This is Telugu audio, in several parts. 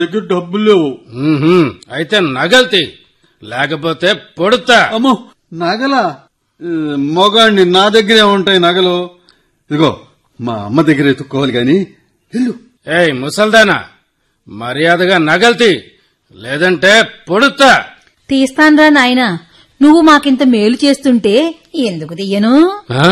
దగ్గర డబ్బులు లేవు ఉహుం, అయితే నగల్తి లేకపోతే పొడుతా అమ్మో నగల మొగాడిని నా దగ్గరే ఉంటాయి నగలు ఇదిగో మా అమ్మ దగ్గర ఎత్తుక్కోవాలి గాని వెళ్ళు ఏయ్ ముసల్దానా మర్యాదగా నగల్తి లేదంటే పొడుతా తీస్తాన్రా నాయనా నువ్వు మాకింత మేలు చేస్తుంటే ఎందుకు తీయను ఆ?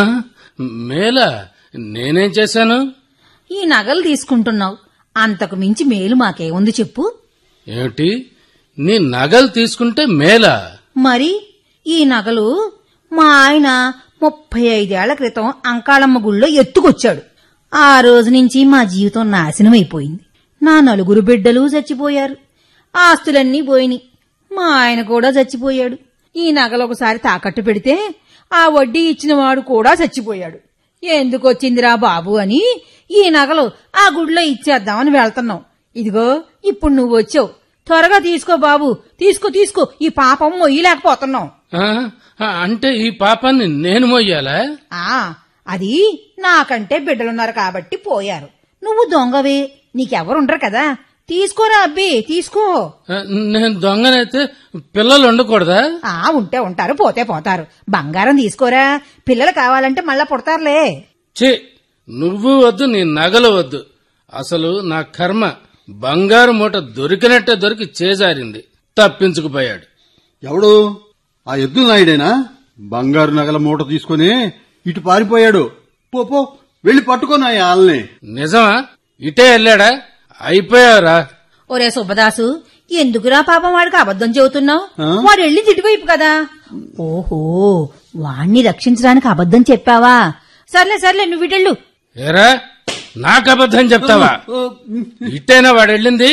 మేలా నేనేం చేశాను ఈ నగలు తీసుకుంటున్నావు అంతకు మించి మేలు మాకేముంది చెప్పు ఏమిటి నీ నగలు తీసుకుంటే మేలా మరి ఈ నగలు మా ఆయన ముప్పై ఐదేళ్ల క్రితం అంకాళమ్మ గుళ్ళో ఎత్తుకొచ్చాడు ఆ రోజు నుంచి మా జీవితం నాశనం అయిపోయింది నా నలుగురు బిడ్డలు చచ్చిపోయారు ఆస్తులన్నీ పోయినాయి మా ఆయన కూడా చచ్చిపోయాడు ఈ నగలు ఒకసారి తాకట్టు పెడితే ఆ వడ్డీ ఇచ్చిన వాడు కూడా చచ్చిపోయాడు ఎందుకొచ్చిందిరా బాబు అని ఈ నగలు ఆ గుడిలో ఇచ్చేద్దామని వెళ్తున్నాం ఇదిగో ఇప్పుడు నువ్వు వచ్చావు త్వరగా తీసుకో బాబు తీసుకో తీసుకో ఈ పాపం మొయ్యలేకపోతున్నాం ఆ? ఆ, అంటే ఈ పాపాన్ని నేను మొయ్యాలా ఆ అది నాకంటే బిడ్డలున్నారు కాబట్టి పోయారు నువ్వు దొంగవే నీకెవరుండరు కదా తీసుకోరా అబ్బి తీసుకో ఆ, నేను దొంగనైతే పిల్లలు ఉండకూడదా ఆ ఉంటే ఉంటారు పోతే పోతారు బంగారం తీసుకోరా పిల్లలు కావాలంటే మళ్ళా పుడతారులే ఛీ నువ్వు వద్దు నీ నగలు వద్దు అసలు నా కర్మ బంగారు మూట దొరికినట్టే దొరికి చేజారింది తప్పించుకుపోయాడు ఎవడు ఆ ఎద్దుల నాయుడేనా బంగారు నగల మూట తీసుకుని ఇటు పారిపోయాడు పో పో వెళ్ళి పట్టుకోనాయి వాళ్ళని నిజమా ఇటే వెళ్ళాడా అయిపోయావురా ఒరే సుబ్బదాసు ఎందుకురా పాపం వాడికి అబద్ధం చెబుతున్నావు ఆ? వాడు వెళ్ళి ఇటువైపు కదా ఓహో వాణ్ణి రక్షించడానికి అబద్ధం చెప్పావా సర్లే సర్లే నువ్వు ఇటెళ్ళు ఏరా నాకు అబద్ధం చెప్తావా ఇట్టేనా వాడు వెళ్ళింది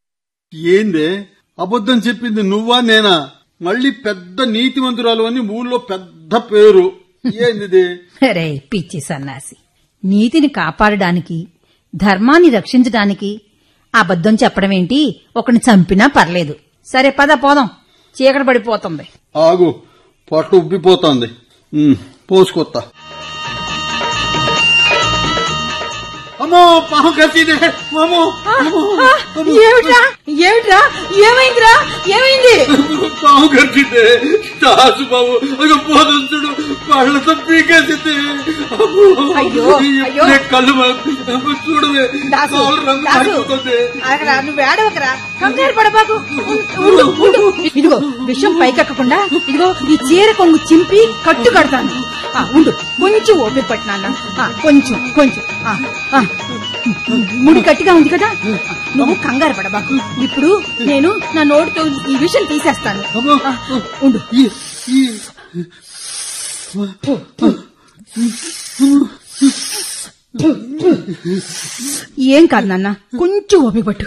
ఏందే అబద్ధం చెప్పింది నువ్వా నేనా మళ్ళీ పెద్ద నీతిమంతురాలు అని ఊళ్ళో పెద్ద పేరు ఏంది రే పిచ్చి సన్నాసి నీతిని కాపాడడానికి ధర్మాన్ని రక్షించడానికి అబద్ధం చెప్పడమేంటి ఒకని చంపినా పర్లేదు సరే పద పోదాం చీకటి పడిపోతుంది ఆగు పొట్ట ఉబ్బిపోతోంది ఉమ్, పోసుకొత్తా అమ్మో పాము కసిదే అమ్మో అమ్మో, అమ్మో. ఏమిట్రా ఏమిట్రా ఏమైందిరా ఏమైంది పాము కరిచిందే దాసు బాబు ఒక పోదంతుడు పళ్ళతో పీకేసింది అమ్మో, అయ్యో, అయ్యో. ఇప్పుడే కళ్ళు మా- అమ్మో, చూడవే దాసు కాలు రంగు దాసు మారిపోతుంది. ఆగరా నువ్వు ఏడవకరా కంగారు పడబాకు ఉండు, ఉండు. ఇదిగో విషం పైకెక్కకుండా ఇదిగో ఈ చీర కొంగు చింపి కట్టు కడతాను ఆ, ఉండు కొంచెం ఓపిక పట్టినా కొంచెం కొంచెం ఆ, ఆ. ముడి గట్టిగా ఉంది కదా నువ్వు కంగారు పడబాకు ఇప్పుడు నేను నా నోటితో ఈ విషయం తీసేస్తాను అమ్మో, ఆ, ఉండు ఈ- ఈ ఏం కాదు నాన్న కొంచెం ఓపిక పట్టు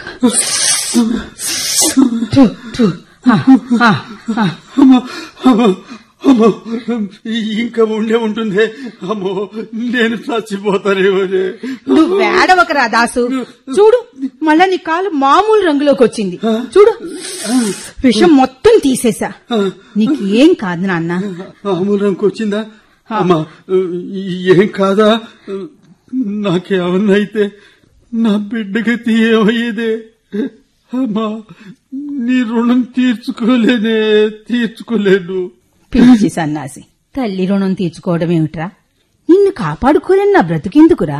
ఆ, ఆ, ఆ. అమ్మో, అమ్మో, అమ్మో, ఇంకా ఉండే ఉంటుంది అమ్మో నేను చచ్చిపోతానేమోనే నువ్వు వేడవకరా దాసు చూడు మళ్ళా నీ కాలు మామూలు రంగులోకి వచ్చింది చూడు విషం మొత్తం తీసేశా నీకేం కాదు నాన్న అమూలంకి వచ్చిందా అమ్మా ఏం కాదా నాకేమన్నా అయితే నా బిడ్డగతి ఏమయ్యేదే అమ్మా నీ రుణం తీర్చుకోలేనే తీర్చుకోలేను పిలిచి సన్నాసి తల్లి రుణం తీర్చుకోవడం ఏమిట్రా నిన్ను కాపాడుకోలేని నా బ్రతుకెందుకురా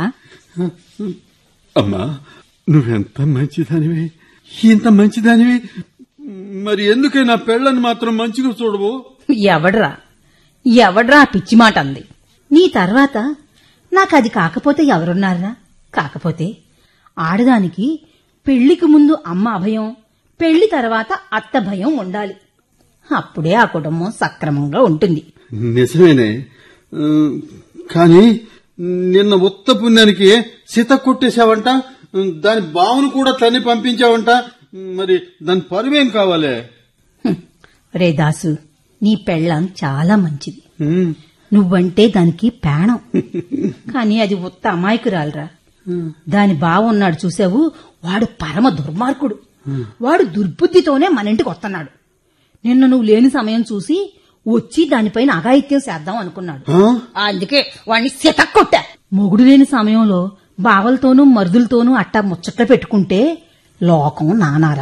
అమ్మా నువ్వెంత మంచిదానివి ఇంత మంచిదానివి మరి ఎందుకే నా పెళ్ళని మాత్రం మంచిగా చూడవు ఎవడ్రా ఎవడ్రా ఆ పిచ్చి మాట అంది నీ తర్వాత నాకు అది కాకపోతే ఎవరున్నారా కాకపోతే ఆడదానికి పెళ్లికి ముందు అమ్మ అభయం పెళ్లి తర్వాత అత్త భయం ఉండాలి అప్పుడే ఆ కుటుంబం సక్రమంగా ఉంటుంది నిజమేనే ఆ, కానీ నిన్న ఉత్త పుణ్యానికి సీత కొట్టేశావంట దాని బావును కూడా తన్ని పంపించావంట మరి దాని పరువేం కావాలే హ్మ్. రే దాసు నీ పెళ్ళాం చాలా మంచిది ఉమ్, నువ్వంటే దానికి ప్రాణం కానీ అది ఉత్త అమాయకురాలరా దాని బావ ఉన్నాడు చూసావు వాడు పరమ దుర్మార్గుడు వాడు దుర్బుద్ధితోనే మన ఇంటికి వస్తున్నాడు నిన్న నువ్వు లేని సమయం చూసి వచ్చి దానిపైన అఘాయిత్యం చేద్దాం అనుకున్నాడు ఆ? అందుకే వాణ్ణి సితక్కొట్టా మొగుడు లేని సమయంలో బావలతోనూ మరుదులతోనూ అట్టా ముచ్చట్లు పెట్టుకుంటే లోకం నానారా